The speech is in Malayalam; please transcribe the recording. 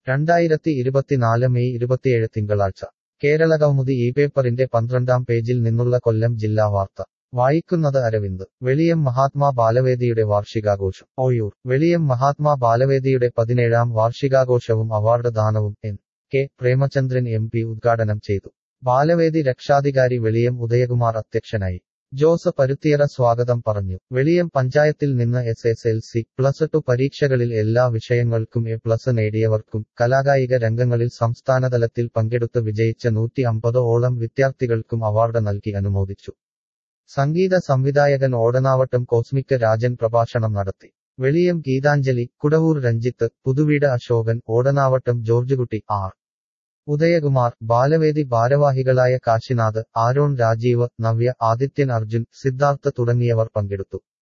രണ്ടായിരത്തി ഇരുപത്തിനാല് മെയ് ഇരുപത്തിയേഴ് തിങ്കളാഴ്ച കേരള കൗമുദി ഈ പേപ്പറിന്റെ പന്ത്രണ്ടാം പേജിൽ നിന്നുള്ള കൊല്ലം ജില്ലാ വാർത്ത വായിക്കുന്നത് അരവിന്ദ് വെളിയം മഹാത്മാ ബാലവേദിയുടെ വാർഷികാഘോഷം ഓയൂർ വെളിയം മഹാത്മാ ബാലവേദിയുടെ പതിനേഴാം വാർഷികാഘോഷവും അവാർഡ് ദാനവും N K Premachandran M P ഉദ്ഘാടനം ചെയ്തു ബാലവേദി രക്ഷാധികാരി വെളിയം ഉദയകുമാർ അധ്യക്ഷനായി ജോസ് പരുത്തിയറ സ്വാഗതം പറഞ്ഞു വെളിയം പഞ്ചായത്തിൽ നിന്ന് S S L C plus two പരീക്ഷകളിൽ എല്ലാ വിഷയങ്ങൾക്കും എ പ്ലസ് നേടിയവർക്കും കലാകായിക രംഗങ്ങളിൽ സംസ്ഥാനതലത്തിൽ പങ്കെടുത്ത് വിജയിച്ച നൂറ്റി അമ്പത് ഓളം വിദ്യാർത്ഥികൾക്കും അവാർഡ് നൽകി അനുമോദിച്ചു സംഗീത സംവിധായകൻ ഓടനാവട്ടം കോസ്മിക് രാജൻ പ്രഭാഷണം നടത്തി വെളിയം ഗീതാഞ്ജലി കുടവൂർ രഞ്ജിത്ത് പുതുവീട് അശോകൻ ഓടനാവട്ടം ജോർജുകുട്ടി ആർ ഉദയകുമാർ ബാലവേദി ഭാരവാഹികളായ കാശിനാഥ് ആരോൺ രാജീവ് നവ്യ ആദിത്യൻ അർജുൻ സിദ്ധാർത്ഥ തുടങ്ങിയവർ പങ്കെടുത്തു